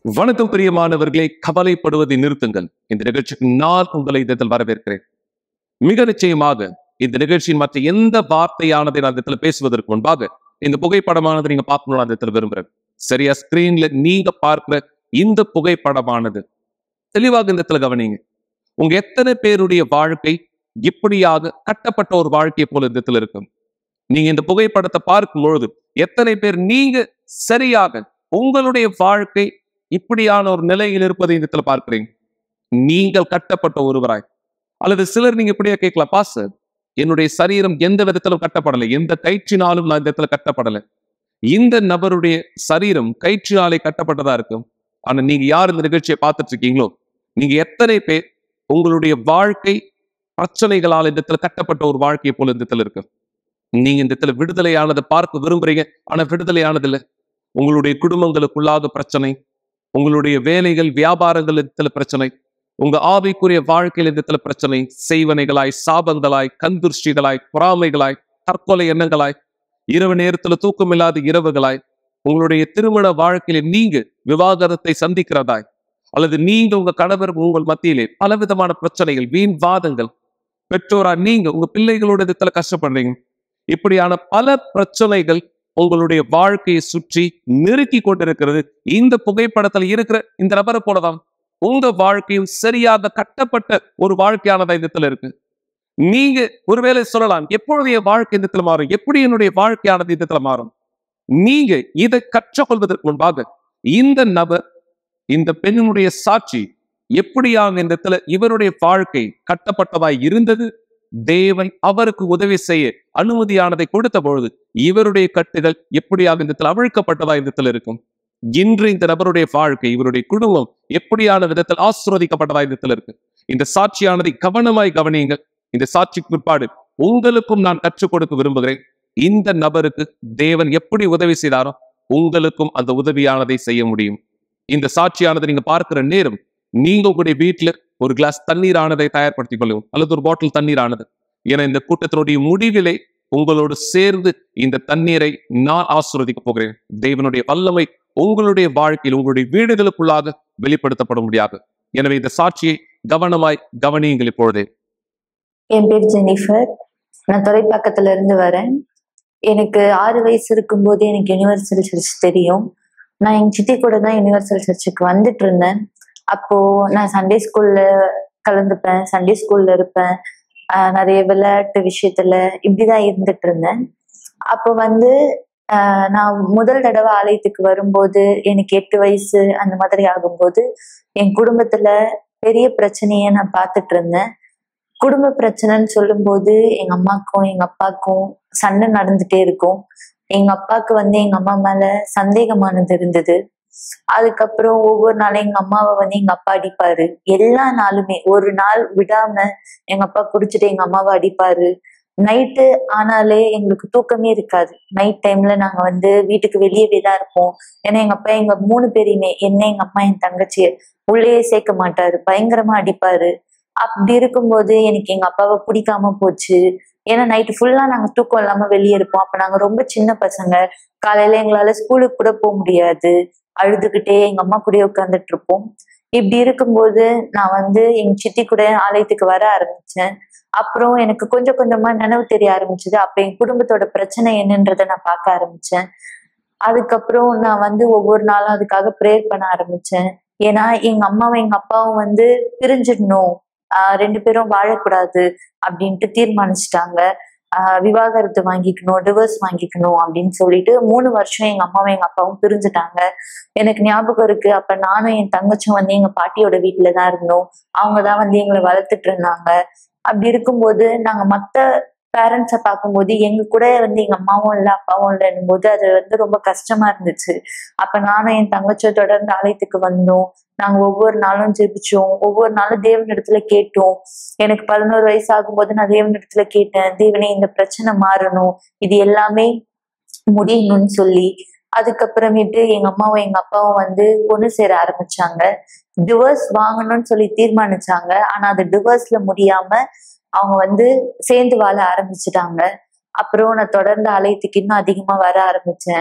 வணக்கம் பிரியமானவர்களே கவலைப்படுவதை நிறுத்துங்கள் இந்த நிகழ்ச்சிக்கு நான் உங்களை இதத்தில் வரவேற்கிறேன் மிக நிச்சயமாக இந்த நிகழ்ச்சியின் மற்ற எந்த வார்த்தையானதை நான் இடத்துல பேசுவதற்கு முன்பாக இந்த புகைப்படமானது நீங்க பார்க்கணும்னு நான் இடத்துல விரும்புறேன் சரியா ஸ்கிரீன்ல நீங்க பார்க்கிற இந்த புகைப்படமானது தெளிவாக இந்த இடத்துல கவனிங்க உங்க எத்தனை பேருடைய வாழ்க்கை இப்படியாக கட்டப்பட்ட ஒரு வாழ்க்கையை போல இந்த இடத்துல இருக்கும் நீங்க இந்த புகைப்படத்தை பார்க்கும் பொழுது எத்தனை பேர் நீங்க சரியாக உங்களுடைய வாழ்க்கை இப்படியான ஒரு நிலையில் இருப்பதை இந்த இடத்துல பார்க்கிறீங்க நீங்கள் கட்டப்பட்ட ஒருவராய் அல்லது சிலர் நீங்க இப்படியே கேட்கலாம் பாஸ் என்னுடைய சரீரம் எந்த விதத்திலும் கட்டப்படலை எந்த கயிற்றினாலும் நான் இந்த இடத்துல கட்டப்படலை இந்த நபருடைய சரீரம் கயிற்றினாலே கட்டப்பட்டதா இருக்கும் ஆனா நீங்க யார் இந்த நிகழ்ச்சியை பார்த்துட்டு இருக்கீங்களோ நீங்க எத்தனை பேர் உங்களுடைய வாழ்க்கை பிரச்சனைகளால் இந்த இடத்துல கட்டப்பட்ட ஒரு வாழ்க்கையை போல இந்த இடத்துல இருக்கு நீங்க இந்த இடத்துல விடுதலையானதை பார்க்க விரும்புறீங்க ஆனா விடுதலையானது இல்லை உங்களுடைய குடும்பங்களுக்குள்ளாக பிரச்சனை உங்களுடைய வேலைகள் வியாபாரங்கள் இடத்துல பிரச்சனை உங்க ஆவிக்குரிய வாழ்க்கையில் இடத்துல பிரச்சனை செய்வனைகளாய் சாபங்களாய் கந்துர்ஷ்டிகளாய் பொறாமைகளாய் தற்கொலை எண்ணங்களாய் இரவு நேரத்துல தூக்கமில்லாத இரவுகளாய் உங்களுடைய திருமண வாழ்க்கையில நீங்க விவாகரத்தை சந்திக்கிறதாய் அல்லது நீங்க உங்க கணவர் உங்கள் மத்தியிலே பலவிதமான பிரச்சனைகள் வீண் வாதங்கள் பெற்றோரா நீங்க உங்க பிள்ளைகளோட இடத்துல கஷ்டப்படுறீங்க இப்படியான பல பிரச்சனைகள் உங்களுடைய வாழ்க்கையை சுற்றி நெருக்கி கொண்டிருக்கிறது இந்த புகைப்படத்தில் இருக்கிற இந்த நபரை போலதான் உங்க வாழ்க்கையும் சரியாக கட்டப்பட்ட ஒரு வாழ்க்கையானதா இந்த இடத்துல இருக்கு நீங்க ஒருவேளை சொல்லலாம் எப்பொழுது என் வாழ்க்கை இந்த இடத்துல மாறும் எப்படி என்னுடைய வாழ்க்கையானது இந்த இடத்துல மாறும் நீங்க இதை கற்றுக்கொள்வதற்கு முன்பாக இந்த நபர் இந்த பெண்ணினுடைய சாட்சி எப்படியாக இந்த இடத்துல இவருடைய வாழ்க்கை கட்டப்பட்டதாய் இருந்தது தேவன் அவருக்கு உதவி செய்ய அனுமதியானதை கொடுத்த பொழுது இவருடைய கட்டுகள் எப்படியாக இந்த இடத்துல அவிழ்க்கப்பட்டதா இந்த இடத்துல இருக்கும் இன்று இந்த நபருடைய வாழ்க்கை இவருடைய குடும்பம் எப்படியான விதத்தில் ஆசிர்வதிக்கப்பட்டதா இந்த இடத்துல இருக்கு இந்த சாட்சியானதை கவனமாய் கவனியுங்கள் இந்த சாட்சிக்கு பிற்பாடு உங்களுக்கும் நான் கற்றுக் கொடுக்க விரும்புகிறேன் இந்த நபருக்கு தேவன் எப்படி உதவி செய்தாரோ உங்களுக்கும் அந்த உதவியானதை செய்ய முடியும் இந்த சாட்சியானதை நீங்க பார்க்கிற நேரம் நீங்க உங்களுடைய வீட்டுல ஒரு கிளாஸ் தண்ணீரானதை தயார்படுத்திக் கொள்ளும் அல்லது ஒரு பாட்டில் தண்ணீரானது என இந்த கூட்டத்தினுடைய முடிவிலே உங்களோடு சேர்ந்து இந்த தண்ணீரை நான் ஆசிர்வதிக்க போகிறேன் தேவனுடைய வல்லமை உங்களுடைய வாழ்க்கையில் உங்களுடைய வீடுகளுக்குள்ளாக வெளிப்படுத்தப்பட முடியாது எனவே இந்த சாட்சியை கவனமாய் கவனியுங்கள் இப்பொழுதே என் பேர் ஜெனிஃபர் நான் தொலைப்பாக்கத்துல இருந்து வரேன் எனக்கு ஆறு வயசு இருக்கும்போது எனக்கு யுனிவர்சல் சர்ச் தெரியும் நான் எங்க சித்தி கூட தான் யுனிவர்சல் சர்ச்சுக்கு வந்துட்டு இருந்தேன் அப்போ நான் சண்டே ஸ்கூல்ல கலந்துப்பேன் சண்டே ஸ்கூல்ல இருப்பேன் ஆஹ் நிறைய விளையாட்டு விஷயத்துல இப்படிதான் இருந்துட்டு இருந்தேன் அப்போ வந்து ஆஹ் நான் முதல் தடவை ஆலயத்துக்கு வரும்போது எனக்கு எட்டு வயசு அந்த மாதிரி ஆகும்போது என் குடும்பத்துல பெரிய பிரச்சனைய நான் பார்த்துட்டு இருந்தேன் குடும்ப பிரச்சனைன்னு சொல்லும்போது எங்க அம்மாக்கும் எங்க அப்பாவுக்கும் சண்டை நடந்துட்டே இருக்கும் எங்க அப்பாவுக்கு வந்து எங்க அம்மா மேல சந்தேகமானது இருந்தது அதுக்கப்புறம் ஒவ்வொரு நாளும் எங்க அம்மாவை வந்து எங்க அப்பா அடிப்பாரு எல்லா நாளுமே ஒரு நாள் விடாம எங்க அப்பா குடிச்சிட்டு எங்க அம்மாவை அடிப்பாரு நைட்டு ஆனாலே எங்களுக்கு தூக்கமே இருக்காது நைட் டைம்ல நாங்க வந்து வீட்டுக்கு வெளியவே தான் இருப்போம் ஏன்னா எங்க அப்பா எங்க மூணு பேரையுமே என்ன எங்க அம்மா என் தங்கச்சிய உள்ளேயே சேர்க்க மாட்டாரு பயங்கரமா அடிப்பாரு அப்படி இருக்கும்போது எனக்கு எங்க அப்பாவை பிடிக்காம போச்சு ஏன்னா நைட்டு ஃபுல்லா நாங்க தூக்கம் இல்லாம வெளியே இருப்போம் அப்ப நாங்க ரொம்ப சின்ன பசங்க காலையில எங்களால ஸ்கூலுக்கு கூட போக முடியாது அழுதுகிட்டே எங்க அம்மா கூடயே உட்காந்துட்டு இருப்போம் இப்படி இருக்கும்போது நான் வந்து எங்க சித்தி கூட ஆலயத்துக்கு வர ஆரம்பிச்சேன் அப்புறம் எனக்கு கொஞ்சம் கொஞ்சமா நினைவு தெரிய ஆரம்பிச்சது அப்ப என் குடும்பத்தோட பிரச்சனை என்னன்றதை நான் பார்க்க ஆரம்பிச்சேன் அதுக்கப்புறம் நான் வந்து ஒவ்வொரு நாளும் அதுக்காக ப்ரேயர் பண்ண ஆரம்பிச்சேன் ஏன்னா எங்க அம்மாவும் எங்க அப்பாவும் வந்து பிரிஞ்சிடணும் ஆஹ் ரெண்டு பேரும் வாழக்கூடாது அப்படின்ட்டு தீர்மானிச்சிட்டாங்க ஆஹ் விவாகரத்து வாங்கிக்கணும் டிவோர்ஸ் வாங்கிக்கணும் அப்படின்னு சொல்லிட்டு மூணு வருஷம் எங்க அம்மாவும் எங்க அப்பாவும் பிரிஞ்சுட்டாங்க எனக்கு ஞாபகம் இருக்கு அப்ப நானும் என் தங்கச்சும் வந்து எங்க பாட்டியோட வீட்டுல தான் இருந்தோம் அவங்கதான் வந்து எங்களை வளர்த்துட்டு இருந்தாங்க அப்படி இருக்கும்போது நாங்க மத்த பேரண்ட்ஸை பார்க்கும்போது எங்க கூட வந்து எங்க அம்மாவும் இல்லை அப்பாவும் இல்லைன்னும் போது அது வந்து ரொம்ப கஷ்டமா இருந்துச்சு அப்ப நானும் என் தங்கச்சியும் தொடர்ந்து ஆலயத்துக்கு வந்தோம் நாங்க ஒவ்வொரு நாளும் ஜெபிச்சோம் ஒவ்வொரு நாளும் தேவனிடத்துல கேட்டோம் எனக்கு பதினோரு வயசு ஆகும்போது நான் தேவனிடத்துல கேட்டேன் தேவனே இந்த பிரச்சனை மாறணும் இது எல்லாமே முடியணும்னு சொல்லி அதுக்கப்புறமேட்டு எங்க அம்மாவும் எங்க அப்பாவும் வந்து ஒண்ணு சேர ஆரம்பிச்சாங்க டிவோர்ஸ் வாங்கணும்னு சொல்லி தீர்மானிச்சாங்க ஆனா அது டிவோர்ஸ்ல முடியாம அவங்க வந்து சேர்ந்து வாழ ஆரம்பிச்சிட்டாங்க அப்புறம் நான் தொடர்ந்து ஆலயத்துக்கு இன்னும் அதிகமா வர ஆரம்பிச்சேன்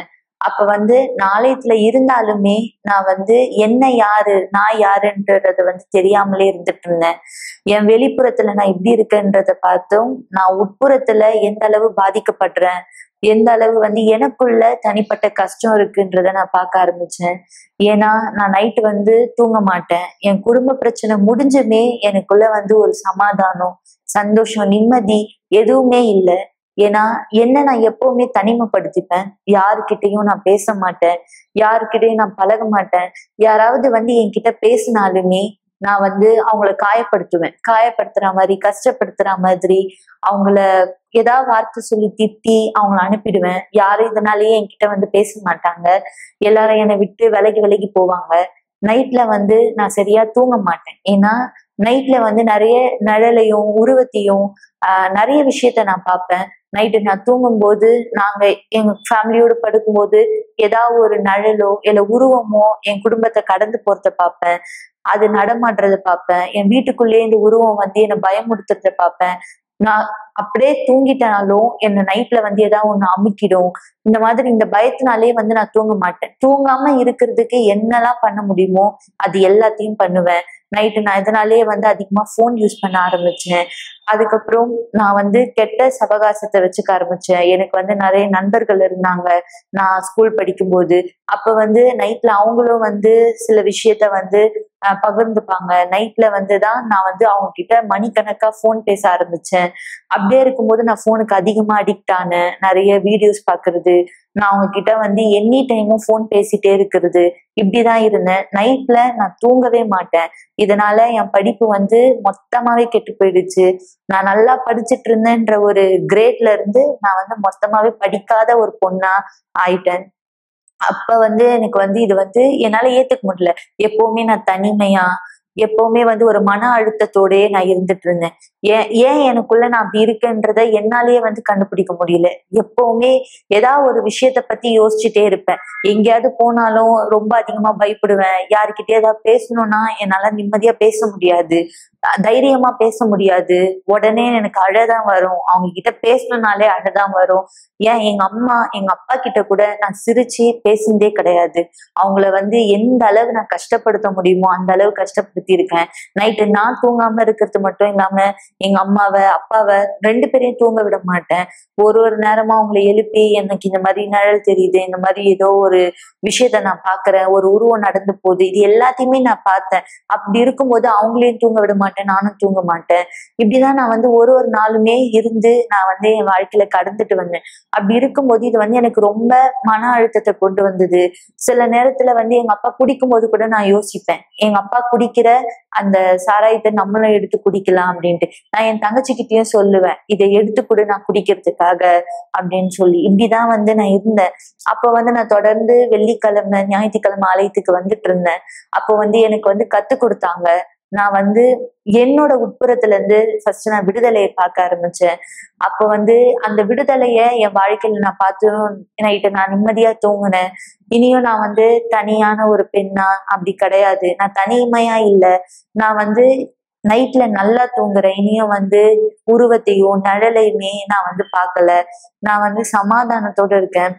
அப்ப வந்து நான் ஆலயத்துல இருந்தாலுமே நான் வந்து என்ன யாரு நான் யாருன்றது வந்து தெரியாமலே இருந்துட்டு இருந்தேன் என் வெளிப்புறத்துல நான் எப்படி இருக்கேன்றத பார்த்தும் நான் உட்புறத்துல எந்த அளவு பாதிக்கப்படுறேன் எந்த அளவு வந்து எனக்குள்ள தனிப்பட்ட கஷ்டம் இருக்குன்றத நான் பார்க்க ஆரம்பிச்சேன் ஏன்னா நான் நைட்டு வந்து தூங்க மாட்டேன் என் குடும்ப பிரச்சனை முடிஞ்சுமே எனக்குள்ள வந்து ஒரு சமாதானம் சந்தோஷம் நிம்மதி எதுவுமே இல்லை ஏன்னா என்ன நான் எப்பவுமே தனிமைப்படுத்திப்பேன் யாருக்கிட்டையும் நான் பேச மாட்டேன் யாருக்கிட்டையும் நான் பழக மாட்டேன் யாராவது வந்து என்கிட்ட பேசினாலுமே நான் வந்து அவங்கள காயப்படுத்துவேன் காயப்படுத்துற மாதிரி கஷ்டப்படுத்துற மாதிரி அவங்கள ஏதாவது வார்த்தை சொல்லி திட்டி அவங்கள அனுப்பிடுவேன் யாரும் இதனாலேயே என்கிட்ட வந்து பேச மாட்டாங்க எல்லாரும் என்னை விட்டு விலகி விலகி போவாங்க நைட்ல வந்து நான் சரியா தூங்க மாட்டேன் ஏன்னா நைட்ல வந்து நிறைய நிழலையும் உருவத்தையும் ஆஹ் நிறைய விஷயத்த நான் பார்ப்பேன் நைட்டு நான் தூங்கும்போது நாங்க எங்க ஃபேமிலியோட படுக்கும்போது ஏதாவது ஒரு நிழலோ இல்ல உருவமோ என் குடும்பத்தை கடந்து போறத பார்ப்பேன் அது நடமாடுறத பார்ப்பேன் என் வீட்டுக்குள்ளேயே இந்த உருவம் வந்து என்னை பயமுறுத்துறத பார்ப்பேன் நான் அப்படியே தூங்கிட்டனாலும் என்ன நைட்ல வந்து ஏதாவது ஒண்ணு அமுக்கிடும் இந்த மாதிரி இந்த பயத்தினாலே வந்து நான் தூங்க மாட்டேன் தூங்காம இருக்கிறதுக்கு என்னெல்லாம் பண்ண முடியுமோ அது எல்லாத்தையும் பண்ணுவேன் நைட்டு நான் இதனாலேயே வந்து அதிகமா ஃபோன் யூஸ் பண்ண ஆரம்பிச்சேன் அதுக்கப்புறம் நான் வந்து கெட்ட சவகாசத்தை வச்சுக்க ஆரம்பிச்சேன் எனக்கு வந்து நிறைய நண்பர்கள் இருந்தாங்க நான் ஸ்கூல் படிக்கும்போது அப்ப வந்து நைட்ல அவங்களும் வந்து சில விஷயத்த வந்து அஹ், பகிர்ந்துப்பாங்க நைட்ல வந்து தான் நான் வந்து அவங்க கிட்ட மணிக்கணக்கா ஃபோன் பேச ஆரம்பிச்சேன் அப்படியே இருக்கும்போது நான் ஃபோனுக்கு அதிகமா அடிக்ட் ஆனேன் நிறைய வீடியோஸ் பாக்குறது நான் அவங்க கிட்ட வந்து எனி டைமும் ஃபோன் பேசிட்டே இருக்கிறது இப்படிதான் இருந்தேன் நைட்ல நான் தூங்கவே மாட்டேன் இதனால என் படிப்பு வந்து மொத்தமாவே கெட்டு போயிடுச்சு நான் நல்லா படிச்சிட்டு இருந்தேன்ற ஒரு கிரேட்ல இருந்து நான் வந்து மொத்தமாவே படிக்காத ஒரு பொண்ணா ஆயிட்டேன் அப்ப வந்து எனக்கு வந்து இது வந்து என்னால ஏத்துக்க முடியல எப்பவுமே நான் தனிமையா எப்பவுமே வந்து ஒரு மன அழுத்தத்தோடயே நான் இருந்துட்டு இருந்தேன் ஏன் ஏன் எனக்குள்ள நான் அப்படி இருக்கேன்றத என்னாலேயே வந்து கண்டுபிடிக்க முடியல எப்பவுமே ஏதாவது ஒரு விஷயத்த பத்தி யோசிச்சுட்டே இருப்பேன் எங்கேயாவது போனாலும் ரொம்ப அதிகமா பயப்படுவேன் யாருக்கிட்டே ஏதாவது பேசணும்னா என்னால நிம்மதியா பேச முடியாது அஹ் தைரியமா பேச முடியாது உடனே எனக்கு அழதான் வரும் அவங்க கிட்ட பேசணும்னாலே அழதான் வரும் ஏன் எங்க அம்மா எங்க அப்பா கிட்ட கூட நான் சிரிச்சு பேசினதே கிடையாது அவங்கள வந்து எந்த அளவு நான் கஷ்டப்படுத்த முடியுமோ அந்த அளவு கஷ்டப்படுத்தி இருக்கேன் நைட்டு நான் தூங்காம இருக்கிறது மட்டும் இல்லாம எங்க அம்மாவை அப்பாவை ரெண்டு பேரையும் தூங்க விட மாட்டேன் ஒரு ஒரு நேரமா அவங்கள எழுப்பி எனக்கு இந்த மாதிரி நிழல் தெரியுது இந்த மாதிரி ஏதோ ஒரு விஷயத்த நான் பாக்குறேன் ஒரு உருவம் நடந்து போகுது இது எல்லாத்தையுமே நான் பார்த்தேன் அப்படி இருக்கும்போது அவங்களையும் தூங்க விட மாட்டேன் நானும் தூங்க மாட்டேன் இப்படிதான் நான் வந்து ஒரு ஒரு நாளுமே இருந்து நான் வந்து என் வாழ்க்கையில கடந்துட்டு வந்தேன் அப்படி இருக்கும்போது இது வந்து எனக்கு ரொம்ப மன அழுத்தத்தை கொண்டு வந்தது சில நேரத்துல வந்து எங்க அப்பா குடிக்கும் போது கூட நான் யோசிப்பேன் எங்க அப்பா குடிக்கிற அந்த சாராயத்தை நம்மளும் எடுத்து குடிக்கலாம் அப்படின்ட்டு நான் என் தங்கச்சிக்கிட்டயும் சொல்லுவேன் இதை எடுத்து கொடு நான் குடிக்கிறதுக்காக அப்படின்னு சொல்லி இப்படிதான் வந்து நான் இருந்தேன் அப்ப வந்து நான் தொடர்ந்து வெள்ளிக்கிழமை ஞாயிற்றுக்கிழமை ஆலயத்துக்கு வந்துட்டு இருந்தேன் அப்போ வந்து எனக்கு வந்து கத்து கொடுத்தாங்க நான் வந்து என்னோட உட்புறத்துல இருந்து ஃபர்ஸ்ட் நான் விடுதலையை பார்க்க ஆரம்பிச்சேன் அப்போ வந்து அந்த விடுதலைய என் வாழ்க்கையில நான் பார்த்து நைட்டு நான் நிம்மதியா தூங்கினேன் இனியும் நான் வந்து தனியான ஒரு பெண்ணா அப்படி கிடையாது நான் தனிமையா இல்ல நான் வந்து நைட்ல நல்லா தூங்குறேன் இனியும் வந்து உருவத்தையும் நிழலையுமே நான் வந்து பார்க்கல நான் வந்து சமாதானத்தோட இருக்கேன்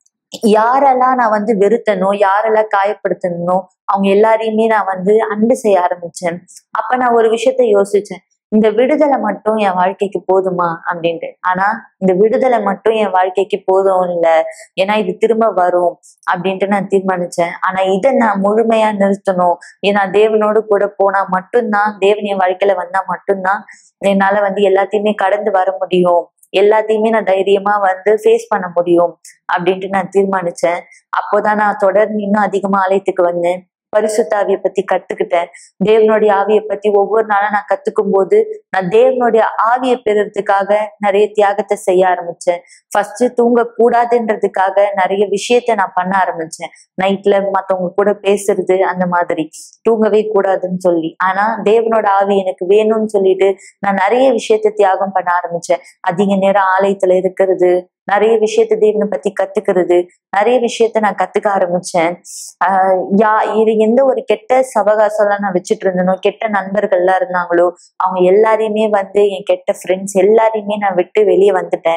யாரெல்லாம் நான் வந்து வெறுத்தனோ யாரெல்லாம் காயப்படுத்தனோ அவங்க எல்லாரையுமே நான் வந்து அன்பு செய்ய ஆரம்பிச்சேன் அப்ப நான் ஒரு விஷயத்த யோசிச்சேன் இந்த விடுதலை மட்டும் என் வாழ்க்கைக்கு போதுமா அப்படின்ட்டு ஆனா இந்த விடுதலை மட்டும் என் வாழ்க்கைக்கு போதும் இல்ல ஏன்னா இது திரும்ப வரும் அப்படின்ட்டு நான் தீர்மானிச்சேன் ஆனா இதை நான் முழுமையா நிறுத்தணும் ஏன்னா தேவனோடு கூட போனா மட்டும்தான் தேவன் என் வாழ்க்கையில வந்தா மட்டும்தான் என்னால வந்து எல்லாத்தையுமே கடந்து வர முடியும் எல்லாத்தையுமே நான் தைரியமா வந்து ஃபேஸ் பண்ண முடியும் அப்படின்ட்டு நான் தீர்மானிச்சேன் அப்போதான் நான் தொடர்ந்து இன்னும் அதிகமா ஆலயத்துக்கு வந்தேன் பரிசுத்த ஆவியை பத்தி கத்துக்கிட்டேன் தேவனுடைய ஆவியை பத்தி ஒவ்வொரு நாளும் நான் கத்துக்கும் போது நான் தேவனுடைய ஆவியை பெறுறதுக்காக நிறைய தியாகத்தை செய்ய ஆரம்பிச்சேன் ஃபர்ஸ்ட் தூங்க கூடாதுன்றதுக்காக நிறைய விஷயத்த நான் பண்ண ஆரம்பிச்சேன் நைட்ல மத்தவங்க கூட பேசுறது அந்த மாதிரி தூங்கவே கூடாதுன்னு சொல்லி ஆனா தேவனோட ஆவி எனக்கு வேணும்னு சொல்லிட்டு நான் நிறைய விஷயத்த தியாகம் பண்ண ஆரம்பிச்சேன் அதிக நேரம் ஆலயத்துல இருக்கிறது நிறைய விஷயத்த தேவனை பத்தி கத்துக்கிறது நிறைய விஷயத்த நான் கத்துக்க ஆரம்பிச்சேன் ஆஹ் யா இது எந்த ஒரு கெட்ட சவகாசம்லாம் நான் வச்சுட்டு இருந்தனோ கெட்ட நண்பர்கள்லாம் இருந்தாங்களோ அவங்க எல்லாரையுமே வந்து என் கெட்ட ஃப்ரெண்ட்ஸ் எல்லாரையுமே நான் விட்டு வெளியே வந்துட்டேன்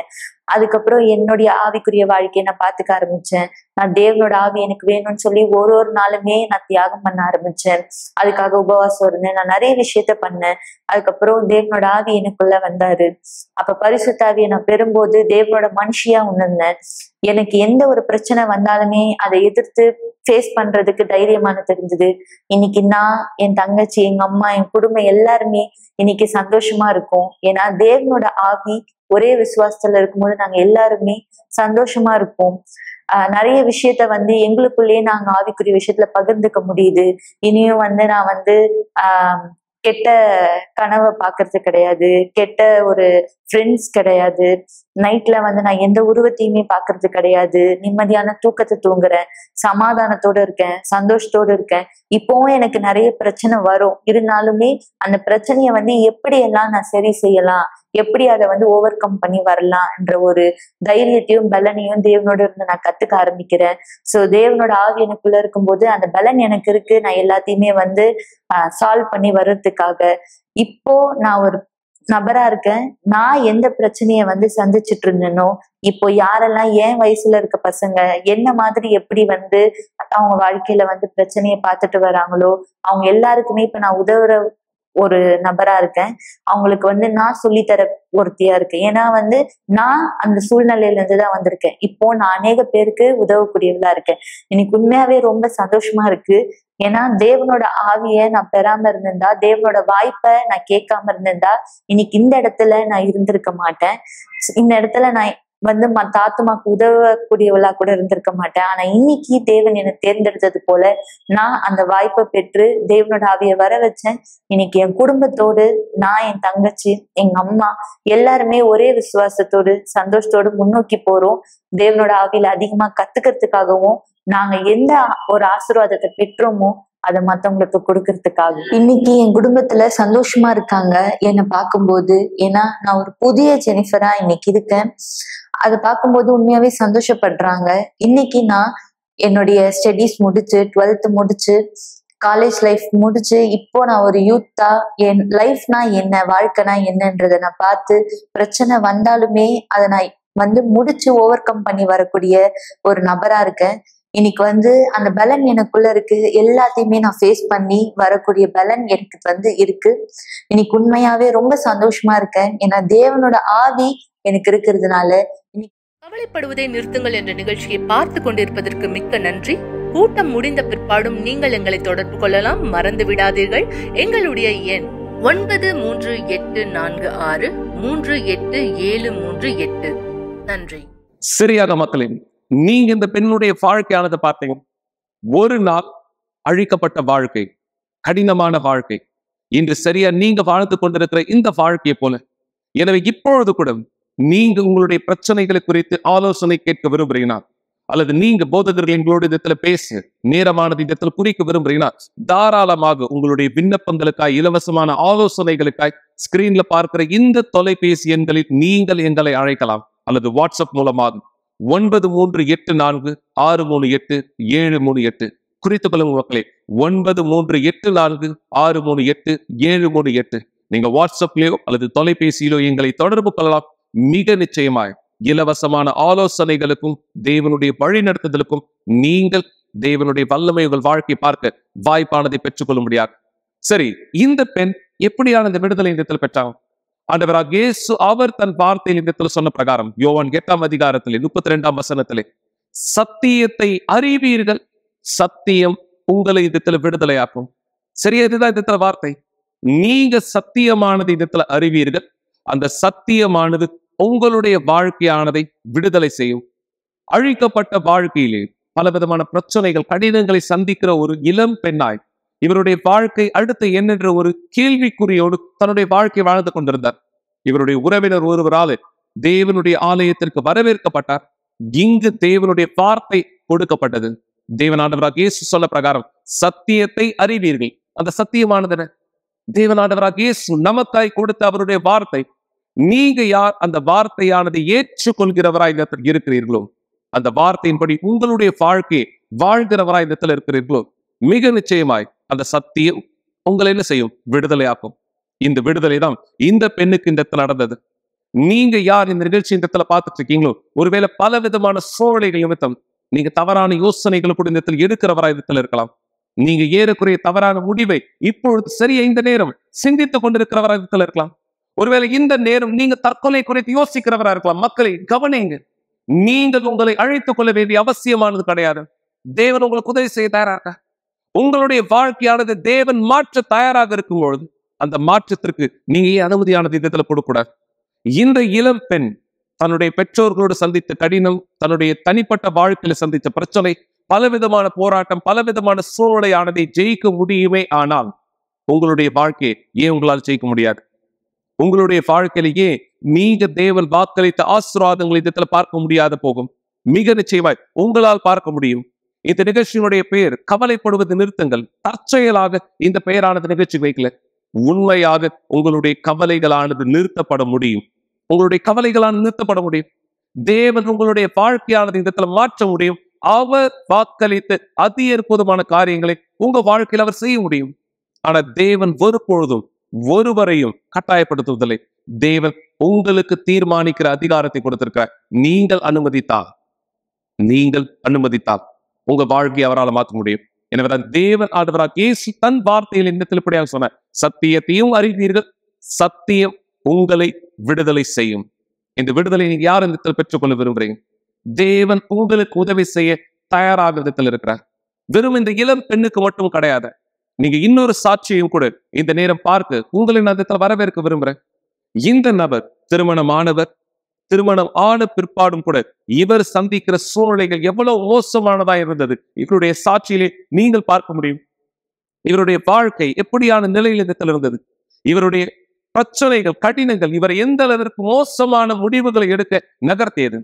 அதுக்கப்புறம் என்னுடைய ஆவிக்குரிய வாழ்க்கையை நான் பார்த்துக்க ஆரம்பிச்சேன் நான் தேவனோட ஆவி எனக்கு வேணும்னு சொல்லி ஒரு ஒரு நாளுமே நான் தியாகம் பண்ண ஆரம்பிச்சேன் அதுக்காக உபவாசம் இருந்தேன் நான் நிறைய விஷயத்த பண்ணேன் அதுக்கப்புறம் தேவனோட ஆவி எனக்குள்ள வந்தாரு அப்ப பரிசுத்த ஆவியை நான் பெறும்போது தேவனோட மனுஷியா உணர்ந்தேன் எனக்கு எந்த ஒரு பிரச்சனை வந்தாலுமே அதை எதிர்த்து ஃபேஸ் பண்றதுக்கு தைரியமான தெரிஞ்சது இன்னைக்கு நான் என் தங்கச்சி எங்க அம்மா என் குடும்பம் எல்லாருமே இன்னைக்கு சந்தோஷமா இருக்கும் ஏன்னா தேவனோட ஆவி ஒரே விசுவாசத்துல இருக்கும்போது நாங்க எல்லாருமே சந்தோஷமா இருப்போம் ஆஹ் நிறைய விஷயத்த வந்து எங்களுக்குள்ளேயே நாங்க ஆவிக்குரிய விஷயத்துல பகிர்ந்துக்க முடியுது இனியும் வந்து நான் வந்து ஆஹ் கெட்ட கனவை பாக்குறது கிடையாது கெட்ட ஒரு ஃப்ரெண்ட்ஸ் கிடையாது நைட்ல வந்து நான் எந்த உருவத்தையுமே பாக்குறது கிடையாது நிம்மதியான தூக்கத்தை தூங்குறேன் சமாதானத்தோட இருக்கேன் சந்தோஷத்தோட இருக்கேன் இப்போவும் எனக்கு நிறைய பிரச்சனை வரும் இருந்தாலுமே அந்த பிரச்சனையை வந்து எப்படி எல்லாம் நான் சரி செய்யலாம் எப்படி அதை வந்து ஓவர் கம் பண்ணி வரலாம் என்ற ஒரு தைரியத்தையும் பலனையும் தேவனோட இருந்து நான் கத்துக்க ஆரம்பிக்கிறேன் சோ தேவனோட ஆவி எனக்குள்ள இருக்கும்போது அந்த பலன் எனக்கு இருக்கு நான் எல்லாத்தையுமே வந்து சால்வ் பண்ணி வர்றதுக்காக இப்போ நான் ஒரு நபரா இருக்கேன் நான் எந்த பிரச்சனைய வந்து சந்திச்சுட்டு இருந்தேனோ இப்போ யாரெல்லாம் என் வயசுல இருக்க பசங்க என்ன மாதிரி எப்படி வந்து அவங்க வாழ்க்கையில வந்து பிரச்சனையை பார்த்துட்டு வராங்களோ அவங்க எல்லாருக்குமே இப்ப நான் உதவுற ஒரு நபரா இருக்கேன் அவங்களுக்கு வந்து நான் சொல்லித்தர ஒருத்தியா இருக்கேன் ஏன்னா வந்து நான் அந்த சூழ்நிலையில இருந்து தான் வந்திருக்கேன் இப்போ நான் அநேக பேருக்கு உதவக்கூடியவளா இருக்கேன் இன்னைக்கு உண்மையாவே ரொம்ப சந்தோஷமா இருக்கு ஏன்னா தேவனோட ஆவிய நான் பெறாம இருந்திருந்தா தேவனோட வாய்ப்பை நான் கேட்காம இருந்திருந்தா இன்னைக்கு இந்த இடத்துல நான் இருந்திருக்க மாட்டேன் இந்த இடத்துல நான் வந்து மத்த ஆத்மாக்கு உதவக்கூடியவளா கூட இருந்திருக்க மாட்டேன் ஆனா இன்னைக்கு தேவன் என்னை தேர்ந்தெடுத்தது போல நான் அந்த வாய்ப்பை பெற்று தேவனோட ஆவிய வர வச்சேன் இன்னைக்கு என் குடும்பத்தோடு நான் என் தங்கச்சி எங்க அம்மா எல்லாருமே ஒரே விசுவாசத்தோடு சந்தோஷத்தோடு முன்னோக்கி போறோம் தேவனோட ஆவியில அதிகமா கத்துக்கிறதுக்காகவும் நாங்க எந்த ஒரு ஆசீர்வாதத்தை பெற்றோமோ அதை மத்தவங்களுக்கு கொடுக்கறதுக்காக இன்னைக்கு என் குடும்பத்துல சந்தோஷமா இருக்காங்க என்னை பார்க்கும்போது ஏன்னா நான் ஒரு புதிய ஜெனிஃபரா இன்னைக்கு இருக்கேன் அதை பார்க்கும்போது உண்மையாவே சந்தோஷப்படுறாங்க இன்னைக்கு நான் என்னுடைய ஸ்டடீஸ் முடிச்சு டுவெல்த் முடிச்சு காலேஜ் லைஃப் முடிச்சு இப்போ நான் ஒரு யூத்தா என் லைஃப்னா என்ன வாழ்க்கைனா என்னன்றதை நான் பார்த்து பிரச்சனை வந்தாலுமே அதை நான் வந்து முடிச்சு ஓவர் கம் பண்ணி வரக்கூடிய ஒரு நபரா இருக்கேன் இன்னைக்கு வந்து அந்த பலன் எனக்குள்ள இருக்கு எல்லாத்தையுமே நான் ஃபேஸ் பண்ணி வரக்கூடிய பலன் எனக்கு வந்து இருக்கு இன்னைக்கு உண்மையாவே ரொம்ப சந்தோஷமா இருக்கேன் ஏன்னா தேவனோட ஆவி எனக்கு இருக்கிறதுனால கவலைப்படுவதை நிறுத்துங்கள் என்ற நிகழ்ச்சியை பார்த்து கொண்டிருப்பதற்கு மிக்க நன்றி கூட்டம் முடிந்த பிற்பாடும் நீங்கள் எங்களை தொடர்பு கொள்ளலாம் மறந்து விடாதீர்கள் எங்களுடைய எண் ஒன்பது மூன்று எட்டு நான்கு ஆறு மூன்று எட்டு ஏழு மூன்று எட்டு நன்றி சரியாக மக்களே நீங்க இந்த பெண்ணுடைய வாழ்க்கையானதை பார்த்தீங்க ஒரு நாள் அழிக்கப்பட்ட வாழ்க்கை கடினமான வாழ்க்கை இன்று சரியா நீங்க வாழ்ந்து கொண்டிருக்கிற இந்த வாழ்க்கையை போல எனவே இப்பொழுது கூட நீங்க உங்களுடைய பிரச்சனைகளை குறித்து ஆலோசனை கேட்க விரும்புறீங்கன்னா அல்லது நீங்க போதகர்கள் எங்களோட இடத்துல பேச நேரமானது இடத்துல குறிக்க விரும்புறீங்கன்னா தாராளமாக உங்களுடைய விண்ணப்பங்களுக்காய் இலவசமான ஆலோசனைகளுக்காய் ஸ்கிரீன்ல பார்க்கிற இந்த தொலைபேசி எண்களில் நீங்கள் எங்களை அழைக்கலாம் அல்லது வாட்ஸ்அப் மூலமாக ஒன்பது மூன்று எட்டு நான்கு ஆறு மூணு எட்டு ஏழு மூணு எட்டு குறித்துக் கொள்ளுங்க மக்களே ஒன்பது மூன்று எட்டு நான்கு ஆறு மூணு எட்டு ஏழு மூணு எட்டு நீங்க வாட்ஸ்அப்லயோ அல்லது தொலைபேசியிலோ எங்களை தொடர்பு கொள்ளலாம் மிக நிச்சயமாய் இலவசமான ஆலோசனைகளுக்கும் தேவனுடைய வழிநடத்துதலுக்கும் நீங்கள் தேவனுடைய வல்லமை உங்கள் வாழ்க்கை பார்க்க வாய்ப்பானதை பெற்றுக்கொள்ள முடியாது சரி இந்த பெண் எப்படியான இந்த விடுதலை இந்த இடத்துல பெற்றாங்க ஆண்டவராக இயேசு அவர் தன் வார்த்தையில் இந்த இடத்துல சொன்ன பிரகாரம் யோவான் எட்டாம் அதிகாரத்திலே முப்பத்தி ரெண்டாம் வசனத்திலே சத்தியத்தை அறிவீர்கள் சத்தியம் உங்களை இந்த இடத்துல விடுதலையாக்கும் சரியா இதுதான் இந்த இடத்துல வார்த்தை நீங்க சத்தியமானது இந்த இடத்துல அறிவீர்கள் அந்த சத்தியமானது உங்களுடைய வாழ்க்கையானதை விடுதலை செய்யும் அழிக்கப்பட்ட வாழ்க்கையிலே பலவிதமான பிரச்சனைகள் கடினங்களை சந்திக்கிற ஒரு இளம் பெண்ணாய் இவருடைய வாழ்க்கை அடுத்து என்னென்ற ஒரு கேள்விக்குறியோடு தன்னுடைய வாழ்க்கை வாழ்ந்து கொண்டிருந்தார் இவருடைய உறவினர் ஒருவரால் தேவனுடைய ஆலயத்திற்கு வரவேற்கப்பட்டார் இங்கு தேவனுடைய வார்த்தை கொடுக்கப்பட்டது தேவனாண்டவராக இயேசு சொல்ல பிரகாரம் சத்தியத்தை அறிவீர்கள் அந்த சத்தியமானது என்ன? தேவனாண்டவராக இயேசு நமக்காய் கொடுத்த அவருடைய வார்த்தை நீங்க யார் அந்த வார்த்தையானதை ஏற்றுக்கொள்கிறவராய் இந்த இடத்தில் இருக்கிறீர்களோ அந்த வார்த்தையின்படி உங்களுடைய வாழ்க்கையை வாழ்கிறவராய் இந்த இடத்துல இருக்கிறீர்களோ மிக நிச்சயமாய் அந்த சத்தியம் உங்களை என்ன செய்யும் விடுதலையாக்கும் இந்த விடுதலை தான் இந்த பெண்ணுக்கு இந்த இடத்துல நடந்தது நீங்க யார் இந்த நிகழ்ச்சி இந்த இடத்துல பார்த்துட்டு இருக்கீங்களோ ஒருவேளை பல விதமான சூழ்நிலைகள் நிமித்தம் நீங்க தவறான யோசனைகள் கூட இந்த இடத்துல எடுக்கிறவரா இடத்துல இருக்கலாம் நீங்க ஏறக்குறைய தவறான முடிவை இப்பொழுது சரியா இந்த நேரம் சிந்தித்துக் கொண்டிருக்கிறவரா இடத்துல இருக்கலாம் ஒருவேளை இந்த நேரம் நீங்க தற்கொலை குறித்து யோசிக்கிறவரா இருக்கலாம் மக்களை கவனிங்க நீங்கள் உங்களை அழைத்துக் கொள்ள வேண்டிய அவசியமானது கிடையாது தேவன் உங்களுக்கு உதவி செய்ய தயாராக உங்களுடைய வாழ்க்கையானது தேவன் மாற்ற தயாராக இருக்கும் பொழுது அந்த மாற்றத்திற்கு நீங்க ஏன் அனுமதியான விதத்துல கொடுக்கூடாது இந்த இளம் பெண் தன்னுடைய பெற்றோர்களோடு சந்தித்த கடினம் தன்னுடைய தனிப்பட்ட வாழ்க்கையில சந்தித்த பிரச்சனை பலவிதமான போராட்டம் பலவிதமான சூழ்நிலையானதை ஜெயிக்க முடியுமே ஆனால் உங்களுடைய வாழ்க்கையை ஏன் உங்களால் ஜெயிக்க முடியாது உங்களுடைய வாழ்க்கையிலேயே நீங்க தேவன் வாக்களித்த ஆசீர்வாதங்களை இடத்துல பார்க்க முடியாத போகும் மிக நிச்சயமாய் உங்களால் பார்க்க முடியும் இந்த நிகழ்ச்சியினுடைய பெயர் கவலைப்படுவது நிறுத்துங்கள் தற்செயலாக இந்த பெயரானது நிகழ்ச்சி வைக்கல உண்மையாக உங்களுடைய கவலைகளானது நிறுத்தப்பட முடியும் உங்களுடைய கவலைகளானது நிறுத்தப்பட முடியும் தேவன் உங்களுடைய வாழ்க்கையானது இந்த இடத்துல மாற்ற முடியும் அவர் வாக்களித்த அதி அற்புதமான காரியங்களை உங்க வாழ்க்கையில் அவர் செய்ய முடியும் ஆனா தேவன் ஒரு பொழுதும் ஒருவரையும் கட்டாயப்படுத்துவதில்லை தேவன் உங்களுக்கு தீர்மானிக்கிற அதிகாரத்தை கொடுத்திருக்கிறார் நீங்கள் அனுமதித்தால் நீங்கள் அனுமதித்தால் உங்க வாழ்க்கையை அவரால் மாற்ற முடியும் எனவேதான் தேவன் ஆண்டவராக இயேசு தன் வார்த்தையில் இந்த இப்படியாக சொன்னார் சத்தியத்தையும் அறிவீர்கள் சத்தியம் உங்களை விடுதலை செய்யும் இந்த விடுதலை நீங்க யார் இந்த இடத்துல பெற்றுக்கொள்ள விரும்புறீங்க தேவன் உங்களுக்கு உதவி செய்ய தயாராக விதத்தில் இருக்கிறார் வெறும் இந்த இளம் பெண்ணுக்கு மட்டும் கிடையாது நீங்க இன்னொரு சாட்சியும் கூட இந்த நேரம் பார்க்க உங்களை நான் இடத்துல வரவேற்க விரும்புறேன் இந்த நபர் திருமணமானவர் திருமணம் ஆன பிற்பாடும் கூட இவர் சந்திக்கிற சூழ்நிலைகள் எவ்வளவு மோசமானதா இருந்தது இவருடைய சாட்சியிலே நீங்கள் பார்க்க முடியும் இவருடைய வாழ்க்கை எப்படியான நிலையில் இடத்தில் இருந்தது இவருடைய பிரச்சனைகள் கடினங்கள் இவர் எந்த அளவிற்கு மோசமான முடிவுகளை எடுக்க நகர்த்தியது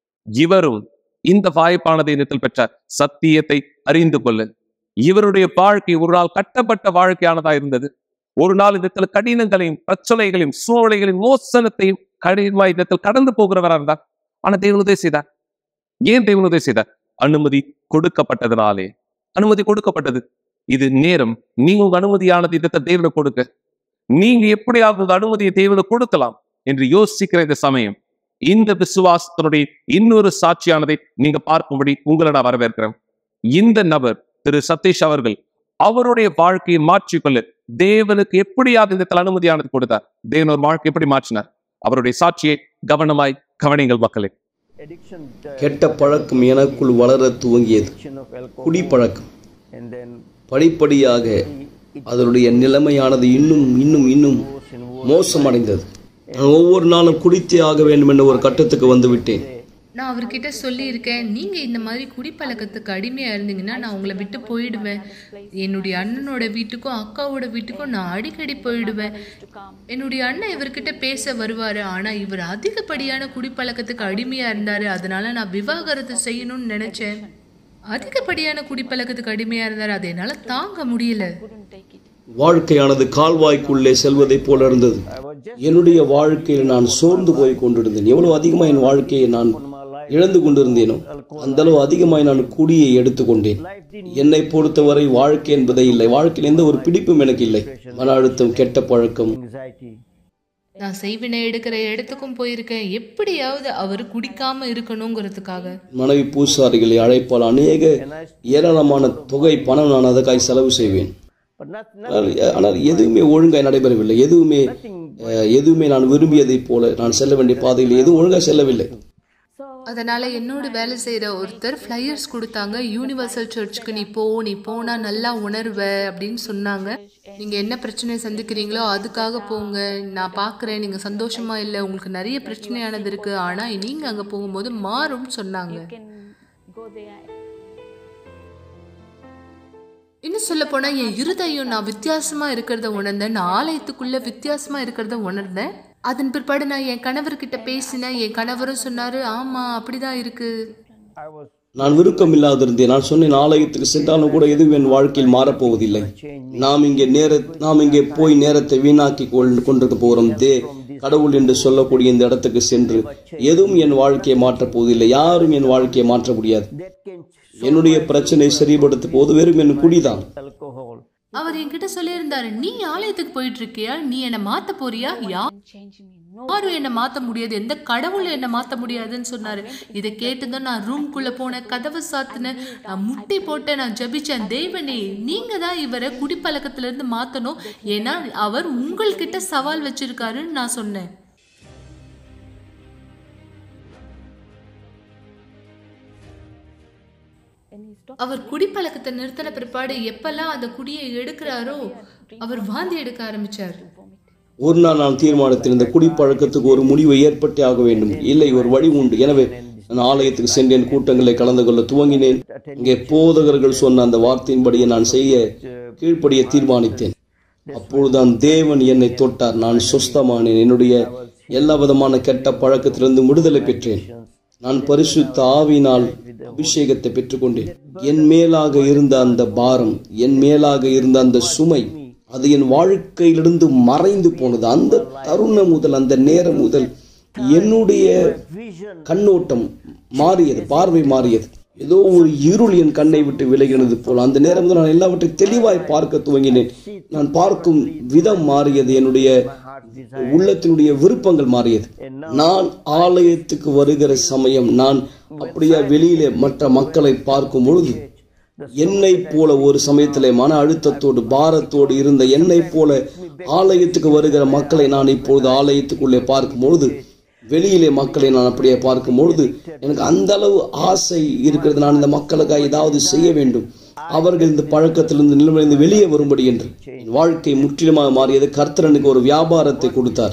இவரும் இந்த வாய்ப்பானதை இடத்தில் பெற்றார் சத்தியத்தை அறிந்து கொள்ள இவருடைய வாழ்க்கை ஒரு நாள் கட்டப்பட்ட வாழ்க்கையானதா இருந்தது ஒரு நாள் இடத்துல கடினங்களையும் பிரச்சனைகளையும் சூழ்நிலைகளையும் மோசனத்தையும் கடினமாய் இடத்தில் கடந்து போகிறவரா இருந்தார் ஆனா தேவன் உதவி செய்தார் ஏன் தேவன் உதவி செய்தார் அனுமதி கொடுக்கப்பட்டதுனாலே அனுமதி கொடுக்கப்பட்டது இது நேரம் நீங்க உங்க அனுமதியானது இடத்தை தேவனை கொடுக்க நீங்க எப்படியாவது உங்க அனுமதியை தேவனை கொடுக்கலாம் என்று யோசிக்கிற இந்த சமயம் இந்த விசுவாசத்தினுடைய இன்னொரு சாட்சியானதை நீங்க பார்க்கும்படி உங்களை நான் வரவேற்கிறேன் இந்த நபர் திரு சதீஷ் அவர்கள் அவருடைய வாழ்க்கையை மாற்றிக்கொள்ள தேவனுக்கு எப்படியாவது இந்த இடத்துல அனுமதியானது கொடுத்தார் தேவன் ஒரு வாழ்க்கை எப்படி மாற்றினார் அவருடைய சாட்சியை கவனமாய் கவனிங்கள் மக்களே கெட்ட பழக்கம் எனக்குள் வளர துவங்கியது குடிப்பழக்கம் படிப்படியாக அதனுடைய நிலைமையானது இன்னும் இன்னும் இன்னும் மோசமடைந்தது நான் ஒவ்வொரு நாளும் குடித்தே ஆக வேண்டும் என்ற ஒரு கட்டத்துக்கு வந்து விட்டேன் நான் அவர்கிட்ட சொல்லியிருக்கேன் நீங்கள் இந்த மாதிரி குடிப்பழக்கத்துக்கு அடிமையாக இருந்தீங்கன்னா நான் உங்களை விட்டு போயிடுவேன் என்னுடைய அண்ணனோட வீட்டுக்கும் அக்காவோட வீட்டுக்கும் நான் அடிக்கடி போயிடுவேன் என்னுடைய அண்ணன் இவர்கிட்ட பேச வருவார் ஆனால் இவர் அதிகப்படியான குடிப்பழக்கத்துக்கு அடிமையாக இருந்தார் அதனால நான் விவாகரத்து செய்யணும்னு நினச்சேன் அதிகப்படியான குடிப்பழக்கத்துக்கு அடிமையாக இருந்தார் அதை என்னால் தாங்க முடியல வாழ்க்கையானது கால்வாய்க்குள்ளே செல்வதைப் போல இருந்தது என்னுடைய வாழ்க்கையில் நான் சோர்ந்து போய் கொண்டிருந்தேன் எவ்வளவு அதிகமாக என் வாழ்க்கையை நான் இழந்து கொண்டிருந்தேனோ அந்த அளவு அதிகமாய் நான் குடியை எடுத்துக்கொண்டேன் என்னை பொறுத்தவரை வாழ்க்கை என்பதே இல்லை வாழ்க்கையில் எந்த ஒரு பிடிப்பும் எனக்கு இல்லை மன அழுத்தம் கெட்ட பழக்கம் நான் செய்வினை எடுக்கிற இடத்துக்கும் போயிருக்கேன் எப்படியாவது அவர் குடிக்காம இருக்கணுங்கிறதுக்காக மனைவி பூசாரிகளை அழைப்பால் அநேக ஏராளமான தொகை பணம் நான் அதற்காக செலவு செய்வேன் ஆனால் ஆனால் எதுவுமே ஒழுங்காய் நடைபெறவில்லை எதுவுமே அஹ், எதுவுமே நான் விரும்பியதைப் போல நான் செல்ல வேண்டிய பாதையில் எதுவும் ஒழுங்காக செல்லவில்லை அதனால என்னோட வேலை செய்கிற ஒருத்தர் ஃப்ளையர்ஸ் கொடுத்தாங்க யூனிவர்சல் சர்ச்சுக்கு நீ போ நீ போனா நல்லா உணர்வ அப்படின்னு சொன்னாங்க நீங்க என்ன பிரச்சனையை சந்திக்கிறீங்களோ அதுக்காக போங்க நான் பார்க்குறேன் நீங்க சந்தோஷமா இல்லை உங்களுக்கு நிறைய பிரச்சனையானது இருக்கு ஆனா நீங்க அங்க போகும்போது மாறும்னு சொன்னாங்க இன்னும் சொல்ல போனா என் இருதயம் நான் வித்தியாசமா இருக்கிறத உணர்ந்தேன் நான் ஆலயத்துக்குள்ள வித்தியாசமா இருக்கிறத உணர்ந்தேன் அதன் பிற்பாடு நான் என் கணவர்கிட்ட பேசினேன் என் கணவரும் சொன்னாரு ஆமா அப்படிதான் இருக்கு நான் விருப்பம் இல்லாதிருந்தேன் நான் சொன்னேன் ஆலயத்துக்கு சென்றாலும் கூட எதுவும் என் வாழ்க்கையில் மாறப்போவதில்லை நாம் இங்கே நேர நாம் இங்கே போய் நேரத்தை வீணாக்கி கொண்டு கொண்டிருக்க போகிறோம் தே கடவுள் என்று சொல்லக்கூடிய இந்த இடத்துக்கு சென்று எதுவும் என் வாழ்க்கையை மாற்றப் போவதில்லை யாரும் என் வாழ்க்கையை மாற்ற முடியாது என்னுடைய பிரச்சனை சரிபடுத்த போது வெறும் என் குடிதான் அவர் என்கிட்ட சொல்லியிருந்தாரு நீ ஆலயத்துக்கு போயிட்டு இருக்கியா நீ என்ன மாத்த போறியா யா யாரும் என்ன மாத்த முடியாது எந்த கடவுளும் என்ன மாத்த முடியாதுன்னு சொன்னாரு இதை கேட்டுதான் நான் ரூம்குள்ள போனேன் கதவை சாத்தினேன் நான் முட்டி போட்டேன் நான் ஜெபிச்சேன் தேவனே நீங்க தான் இவரை குடிப்பழக்கத்துல இருந்து மாத்தணும் ஏன்னா அவர் உங்கள்கிட்ட சவால் வச்சிருக்காருன்னு நான் சொன்னேன் அவர் குடிப்பழக்கத்தை நிறுத்தின பிற்பாடு எப்பெல்லாம் அந்த குடியை எடுக்கிறாரோ அவர் வாந்தி எடுக்க ஆரம்பிச்சார் ஒரு நாள் நான் தீர்மானித்தேன் இந்த குடிப்பழக்கத்துக்கு ஒரு முடிவை ஏற்பட்டே ஆக வேண்டும் இல்லை ஒரு வழி உண்டு எனவே நான் ஆலயத்துக்கு சென்றேன் கூட்டங்களை கலந்து கொள்ள துவங்கினேன் இங்கே போதகர்கள் சொன்ன அந்த வார்த்தையின்படியே நான் செய்ய கீழ்ப்படிய தீர்மானித்தேன் அப்பொழுதுதான் தேவன் என்னை தொட்டார் நான் சுஸ்தமானேன் என்னுடைய எல்லா விதமான கெட்ட பழக்கத்திலிருந்து விடுதலை பெற்றேன் நான் பரிசுத்த ஆவினால் அபிஷேகத்தை பெற்றுக்கொண்டேன் என் மேலாக இருந்த அந்த பாரம் என் மேலாக இருந்த அந்த சுமை அது என் வாழ்க்கையிலிருந்து மறைந்து போனது அந்த தருணம் முதல் அந்த நேரம் முதல் என்னுடைய கண்ணோட்டம் மாறியது பார்வை மாறியது ஏதோ ஒரு இருள் என் கண்ணை விட்டு விலகினது போல அந்த நேரம் முதல் நான் எல்லாவற்றையும் தெளிவாய் பார்க்க துவங்கினேன் நான் பார்க்கும் விதம் மாறியது என்னுடைய உள்ளத்தினுடைய விருப்பங்கள் மாறியது நான் ஆலயத்துக்கு வருகிற சமயம் நான் அப்படியே வெளியிலே மற்ற மக்களை பார்க்கும் பொழுது என்னை போல ஒரு சமயத்திலே மன அழுத்தத்தோடு பாரத்தோடு இருந்த என்னை போல ஆலயத்துக்கு வருகிற மக்களை நான் இப்பொழுது ஆலயத்துக்குள்ளே பார்க்கும் பொழுது வெளியிலே மக்களை நான் அப்படியே பார்க்கும் பொழுது எனக்கு அந்த அளவு ஆசை இருக்கிறது நான் இந்த மக்களுக்காக ஏதாவது செய்ய வேண்டும் அவர்கள் இந்த பழக்கத்திலிருந்து நிலைமையிலிருந்து வெளியே வரும்படி என்று என் வாழ்க்கை முற்றிலுமாக மாறியது கர்த்தர் எனக்கு ஒரு வியாபாரத்தை கொடுத்தார்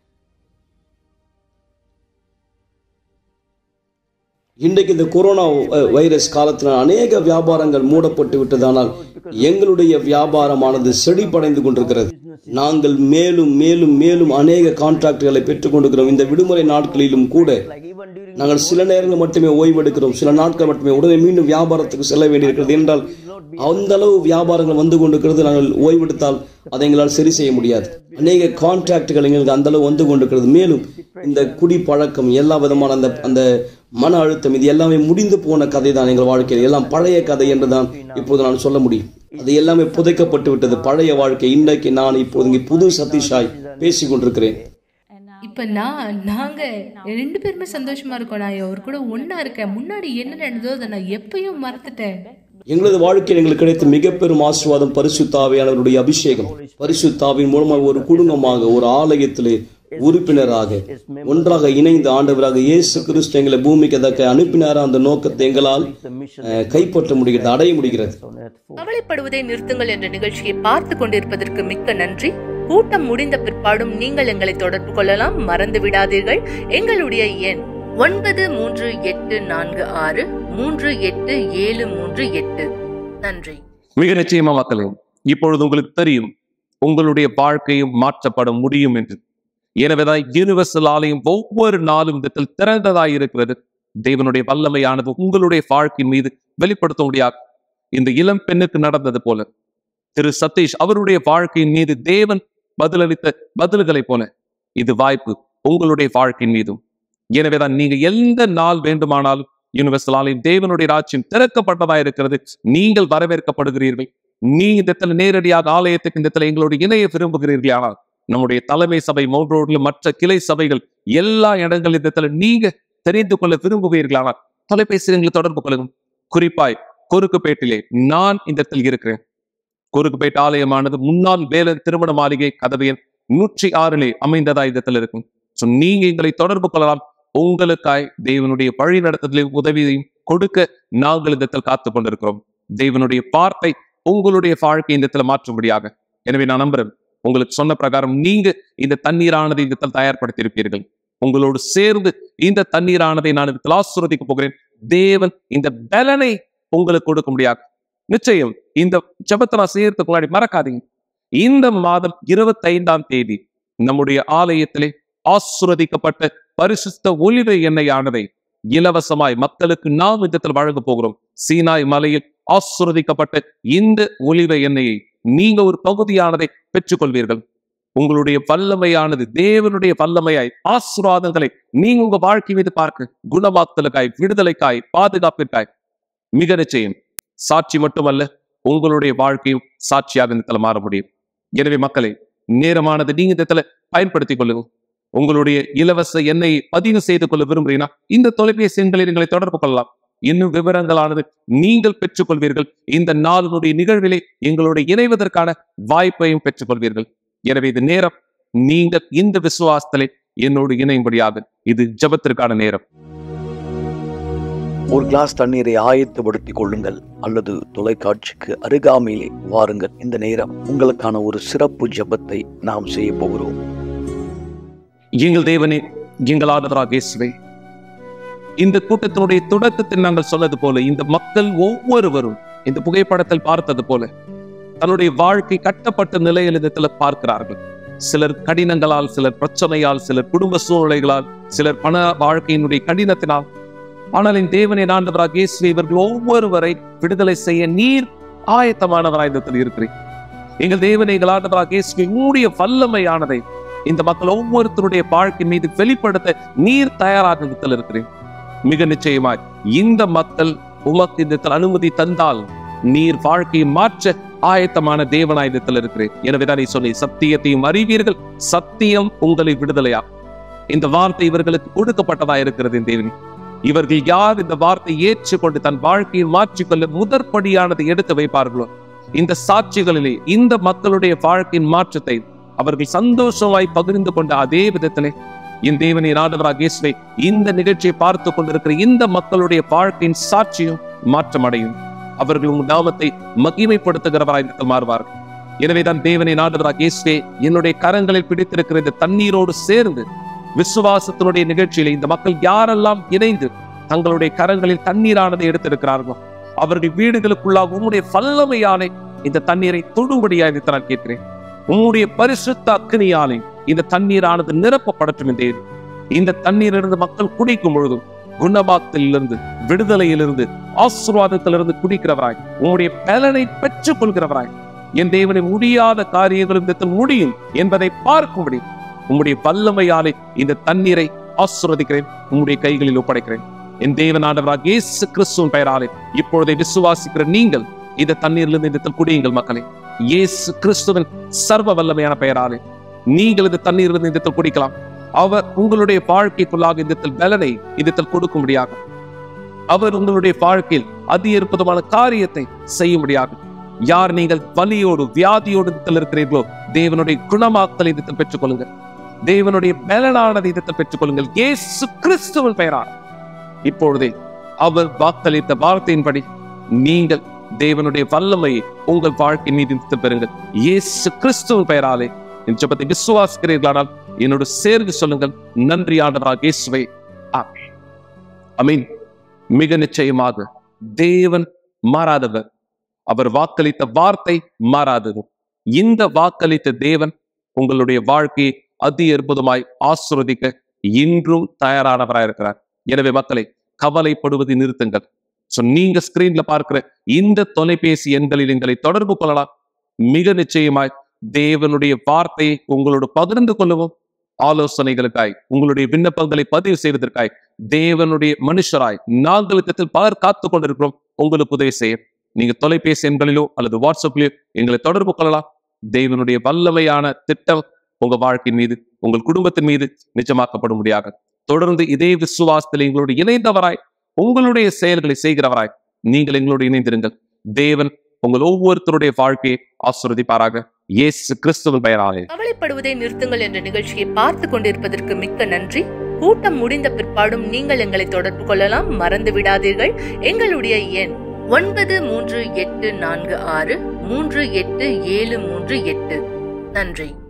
இன்றைக்கு இந்த கொரோனா வ- வைரஸ் காலத்தினால் அநேக வியாபாரங்கள் மூடப்பட்டு விட்டதானால் எங்களுடைய வியாபாரமானது செழிப்படைந்து கொண்டிருக்கிறது நாங்கள் மேலும் மேலும் மேலும் அநேக கான்ட்ராக்டுகளை பெற்றுக் கொண்டிருக்கிறோம் இந்த விடுமுறை நாட்களிலும் கூட நாங்கள் சில நேரங்கள் மட்டுமே ஓய்வெடுக்கிறோம் சில நாட்கள் மட்டுமே உடனே மீண்டும் வியாபாரத்துக்கு செல்ல வேண்டியிருக்கிறது என்றால் அந்த அளவு வியாபாரங்கள் வந்து கொண்டிருக்கிறது நாங்கள் ஓய்வெடுத்தால் அதை எங்களால் சரி செய்ய முடியாது அநேக கான்ட்ராக்டுகள் எங்களுக்கு அந்த அளவு வந்து கொண்டிருக்கிறது மேலும் இந்த குடி பழக்கம் எல்லா விதமான அந்த அந்த மன அழுத்தம் இது எல்லாமே முடிந்து போன கதை தான் எங்கள் வாழ்க்கையில் எல்லாம் பழைய கதை என்று தான் இப்போது நான் சொல்ல முடியும் அது எல்லாமே புதைக்கப்பட்டு விட்டது பழைய வாழ்க்கை இன்றைக்கு நான் இப்போது இங்கே புது சதீஷாய் பேசிக் கொண்டிருக்கிறேன் இப்ப நான் நாங்க ரெண்டு பேருமே சந்தோஷமா இருக்கோம் நான் அவர் கூட ஒண்ணா இருக்கேன் முன்னாடி என்ன நடந்ததோ அதை நான் எப்பயும் மறந்துட்டேன் எங்களது வாழ்க்கையில் எங்களுக்கு கிடைத்த மிக பெரும் ஆசீர்வாதம் பரிசுத்தாவியானவருடைய அபிஷேகம் பரிசுத்தாவின் மூலமாக ஒரு குடும்பமாக ஒரு ஆலயத்திலே உறுப்பினராக ஒன்றாக இணைந்து ஆண்டவராக இயேசு கிறிஸ்து எங்களை பூமிக்கு அதற்கு அனுப்பினார அந்த நோக்கத்தை எங்களால் அஹ், கைப்பற்ற முடிகிறது அடைய முடிகிறது கவலைப்படுவதை நிறுத்துங்கள் என்ற நிகழ்ச்சியை பார்த்து கொண்டிருப்பதற்கு மிக்க நன்றி கூட்டம் முடிந்த பிற்பாடும் நீங்கள் எங்களை தொடர்பு கொள்ளலாம் மறந்து விடாதீர்கள் எங்களுடைய எண் ஒன்பது மூன்று எட்டு நான்கு ஆறு மூன்று எட்டு ஏழு மூன்று எட்டு நன்றி மிக நிச்சயமா மக்களே இப்பொழுது உங்களுக்கு தெரியும் உங்களுடைய வாழ்க்கையும் மாற்றப்பட முடியும் என்று எனவேதான் யூனிவர்சல் ஆலயம் ஒவ்வொரு நாளும் விதத்தில் திறந்ததாய் இருக்கிறது தேவனுடைய வல்லமையானது உங்களுடைய வாழ்க்கையின் மீது வெளிப்படுத்த முடியாது இந்த இளம் பெண்ணுக்கு நடந்தது போல திரு சதீஷ் அவருடைய வாழ்க்கையின் மீது தேவன் பதிலளித்த பதில்களைப் போல இது வாய்ப்பு உங்களுடைய வாழ்க்கையின் மீதும் எனவேதான் நீங்க எந்த நாள் வேண்டுமானாலும் யூனிவர்சல் ஆலயம் தேவனுடைய ராஜ்யம் திறக்கப்பட்டதா இருக்கிறது நீங்கள் வரவேற்கப்படுகிறீர்கள் நீ இந்த இடத்துல நேரடியாக ஆலயத்துக்கு இந்த இடத்துல எங்களுடைய இணைய விரும்புகிறீர்கள் ஆனால் நம்முடைய தலைமை சபை மௌரோட்ல மற்ற கிளை சபைகள் எல்லா இடங்களில் இந்த இடத்துல நீங்க தெரிந்து கொள்ள விரும்புவீர்களானால் தொலைபேசி எங்களை தொடர்பு கொள்ளுங்க குறிப்பாய் குறுக்குப்பேட்டிலே நான் இந்த இடத்தில் இருக்கிறேன் குறுக்குப்பேட்டு ஆலயமானது முன்னாள் வேலன் திருமண மாளிகை கதவையன் நூற்றி ஆறிலே அமைந்ததா இந்த இடத்துல இருக்கும் சோ நீங்க எங்களை தொடர்பு கொள்ளலாம் உங்களுக்காய் தேவனுடைய வழி நடத்துதலையும் உதவியையும் கொடுக்க நாங்கள் இந்த இடத்தில் காத்து கொண்டிருக்கிறோம் தேவனுடைய வார்த்தை உங்களுடைய வாழ்க்கை இந்த இடத்துல மாற்றும்படியாக எனவே நான் நம்புறேன் உங்களுக்கு சொன்ன பிரகாரம் நீங்க இந்த தண்ணீரானதை இந்த இடத்தில் தயார்படுத்தியிருப்பீர்கள் உங்களோடு சேர்ந்து இந்த தண்ணீரானதை நான் இடத்தில் ஆசுரதிக்க போகிறேன் தேவன் இந்த பலனை உங்களுக்கு கொடுக்க முடியாது நிச்சயம் இந்த ஜெபத்தை நான் செய்யறதுக்கு முன்னாடி மறக்காதீங்க இந்த மாதம் இருபத்தி ஐந்தாம் தேதி நம்முடைய ஆலயத்திலே ஆசுரதிக்கப்பட்ட பரிசுத்த ஒளிவை எண்ணெயானதை இலவசமாய் மக்களுக்கு நாம் விதத்தில் வழங்க போகிறோம் சீனாய் மலையில் ஆசுரதிக்கப்பட்ட இந்த ஒளிவை எண்ணெயை நீங்க ஒரு பகுதியானதை பெற்றுக்கொள்வீர்கள் உங்களுடைய வல்லமையானது தேவனுடைய வல்லமையாய் ஆசீர்வாதங்களை நீங்க உங்க வாழ்க்கை மீது பார்க்க குணமாக்குதலுக்காய் விடுதலைக்காய் பாதுகாப்பிற்காய் மிக நிச்சயம் சாட்சி மட்டுமல்ல உங்களுடைய வாழ்க்கையும் சாட்சியாக இந்த இடத்துல மாற முடியும் எனவே மக்களே நேரமானது நீங்க இந்த இடத்துல பயன்படுத்திக் கொள்ளுங்க உங்களுடைய இலவச எண்ணை பதிவு செய்து கொள்ள விரும்புகிறீங்கன்னா இந்த தொலைபேசி எண்களில் எங்களை தொடர்பு கொள்ளலாம் இன்னும் விவரங்களானது நீங்கள் பெற்றுக்கொள்வீர்கள் இந்த நாளினுடைய நிகழ்விலே எங்களுடைய இணைவதற்கான வாய்ப்பையும் பெற்றுக்கொள்வீர்கள் எனவே இது நேரம் நீங்கள் இந்த விசுவாசத்திலே என்னோடு இணையும்படியாக இது ஜெபத்திற்கான நேரம் ஒரு கிளாஸ் தண்ணீரை ஆயத்தப்படுத்திக் கொள்ளுங்கள் அல்லது தொலைக்காட்சிக்கு அருகாமையிலே வாருங்கள் இந்த நேரம் உங்களுக்கான ஒரு சிறப்பு ஜெபத்தை நாம் செய்ய போகிறோம் எங்கள் தேவனே எங்கள் ஆண்டவராக இயேசுவே இந்த கூட்டத்தினுடைய தொடக்கத்தில் நாங்கள் சொன்னது போல இந்த மக்கள் ஒவ்வொருவரும் இந்த புகைப்படத்தில் பார்த்தது போல தன்னுடைய வாழ்க்கை கட்டப்பட்ட நிலையிலிடத்துல பார்க்கிறார்கள் சிலர் கடினங்களால் சிலர் பிரச்சனையால் சிலர் குடும்ப சூழ்நிலைகளால் சிலர் பண வாழ்க்கையினுடைய கடினத்தினால் ஆனால் என் தேவனை ஆண்டவராக இயேசுவே இவர்கள் ஒவ்வொருவரை விடுதலை செய்ய நீர் ஆயத்தமானவராய் இந்த இடத்தில் இருக்கிறேன் எங்கள் தேவனை எங்கள் ஆண்டவராக இயேசுவே உங்களுடைய வல்லமையானதை இந்த மக்கள் ஒவ்வொருத்தருடைய வாழ்க்கை மீது வெளிப்படுத்த நீர் தயாராக இந்த இடத்தில் இருக்கிறேன் மிக நிச்சயமாய் இந்த மக்கள் உமக்கு இந்த இடத்தில் அனுமதி தந்தால் நீர் வாழ்க்கையை மாற்ற ஆயத்தமான தேவனாய் இந்த இடத்தில் இருக்கிறேன் எனவேதான் நீ சொல்லி சத்தியத்தையும் அறிவீர்கள் சத்தியம் உங்களை விடுதலையா இந்த வார்த்தை இவர்களுக்கு கொடுக்கப்பட்டதா இருக்கிறது என் தேவனே இவர்கள் யார் இந்த வார்த்தை ஏற்றுக்கொண்டு தன் வாழ்க்கையை மாற்றிக்கொள்ள முதற்படியானதை எடுத்து வைப்பார்களோ இந்த சாட்சிகளிலே இந்த மக்களுடைய வாழ்க்கையின் மாற்றத்தை அவர்கள் சந்தோஷமாய் பகிர்ந்து கொண்ட அதே விதத்திலே என் தேவனை ஆண்டவராக இயேசுவை இந்த நிகழ்ச்சியை பார்த்து கொண்டிருக்கிற இந்த மக்களுடைய வாழ்க்கையின் சாட்சியும் மாற்றமடையும் அவர்கள் உங்கள் நாமத்தை மகிமைப்படுத்துகிறவராய் இந்த மாறுவார்கள் எனவேதான் தேவனை ஆண்டவராக இயேசுவே என்னுடைய கரங்களில் பிடித்திருக்கிற இந்த தண்ணீரோடு சேர்ந்து விசுவாசத்தினுடைய நிகழ்ச்சியில இந்த மக்கள் யாரெல்லாம் இணைந்து தங்களுடைய கரங்களில் தண்ணீரானதை எடுத்திருக்கிறார்களோ அவர்கள் வீடுகளுக்குள்ளாக உம்முடைய வல்லமையாலே இந்த தண்ணீரை தொடும்படியாக இதை நான் கேட்கிறேன் உம்முடைய பரிசுத்த அக்னியாலே இந்த தண்ணீரானது நிரப்பப்படட்டும் என்றே இந்த தண்ணீரிலிருந்து மக்கள் குடிக்கும் பொழுதும் குணபாத்திலிருந்து விடுதலையிலிருந்து ஆசீர்வாதத்திலிருந்து குடிக்கிறவராய் உம்முடைய பலனை பெற்றுக் கொள்கிறவராய் என் தேவனை முடியாத காரியங்களும் இந்த இடத்தில் முடியும் என்பதை பார்க்கும்படி உம்முடைய வல்லமையாலே இந்த தண்ணீரை ஆசிர்வதிக்கிறேன் உம்முடைய கைகளில் ஒப்படைக்கிறேன் என் தேவனானவராக இயேசு கிறிஸ்துவின் பெயராலே இப்பொழுதை விசுவாசிக்கிற நீங்கள் இந்த தண்ணீரிலிருந்து இந்த இடத்தில் குடியுங்கள் மக்களே இயேசு கிறிஸ்துவின் சர்வ வல்லமையான பெயராலே நீங்கள் இந்த தண்ணீரிலிருந்து இந்த இடத்தில் குடிக்கலாம் அவர் உங்களுடைய வாழ்க்கைக்குள்ளாக இந்த இடத்தில் பலனை இந்த இடத்தில் கொடுக்கும்படியாக அவர் உங்களுடைய வாழ்க்கையில் அதி அற்புதமான காரியத்தை செய்யும்படியாக யார் நீங்கள் வலியோடு வியாதியோடு இடத்தில் இருக்கிறீர்களோ தேவனுடைய குணமாக்கலை இடத்தில் பெற்றுக் கொள்ளுங்கள் தேவனுடைய பலனானதை இடத்தில் பெற்றுக் கொள்ளுங்கள் இயேசு கிறிஸ்துவின் பெயரால் இப்பொழுதே அவர் வாக்களித்த வார்த்தையின்படி நீங்கள் தேவனுடைய வல்லமையை உங்கள் வாழ்க்கை மீது நிறுத்தி பெறுங்கள் இயேசு கிறிஸ்துவின் பெயராலே என் ஜெபத்தை விசுவாசிக்கிறீர்களானால் என்னோடு சேர்ந்து சொல்லுங்கள் நன்றி ஆண்டவராக இயேசுவே ஆமென் அமீன் மிக நிச்சயமாக தேவன் மாறாதவர் அவர் வாக்களித்த வார்த்தை மாறாதது இந்த வாக்களித்த தேவன் உங்களுடைய வாழ்க்கையை அதி அற்புதமாய் ஆசிர்வதிக்க இன்றும் தயாரானவராய் இருக்கிறார் எனவே மக்களை கவலைப்படுவதை நிறுத்துங்கள் சோ நீங்க ஸ்கிரீன்ல பார்க்கிற இந்த தொலைபேசி எண்களில் எங்களை தொடர்பு கொள்ளலாம் மிக நிச்சயமாய் தேவனுடைய வார்த்தையை உங்களோடு பகிர்ந்து கொள்ளவும் ஆலோசனைகளுக்காய் உங்களுடைய விண்ணப்பங்களை பதிவு செய்வதற்காய் தேவனுடைய மனுஷராய் நாங்கள் பலர் காத்து கொண்டிருக்கிறோம் உங்களுக்கு உதவி செய்ய நீங்க தொலைபேசி எண்களிலோ அல்லது வாட்ஸ்அப்லயோ எங்களை தொடர்பு கொள்ளலாம் தேவனுடைய வல்லமையான திட்டம் உங்க வாழ்க்கையின் மீது உங்கள் குடும்பத்தின் மீது நிஜமாக்கப்படும் முடியாக தொடர்ந்து இதே விசுவாசத்தில் எங்களோடு இணைந்தவராய் உங்களுடைய செயல்களை செய்கிறவராய் நீங்கள் எங்களோடு இணைந்திருங்கள் தேவன் உங்கள் ஒவ்வொருத்தருடைய வாழ்க்கையை ஆசிர்வதிப்பாராக இயேசு கிறிஸ்துவின் பெயராலே கவலைப்படுவதை நிறுத்துங்கள் என்ற நிகழ்ச்சியை பார்த்து கொண்டிருப்பதற்கு மிக்க நன்றி கூட்டம் முடிந்த பிற்பாடும் நீங்கள் எங்களை தொடர்பு கொள்ளலாம் மறந்து விடாதீர்கள் எங்களுடைய எண் ஒன்பது மூன்று எட்டு நான்கு ஆறு மூன்று எட்டு ஏழு மூன்று எட்டு நன்றி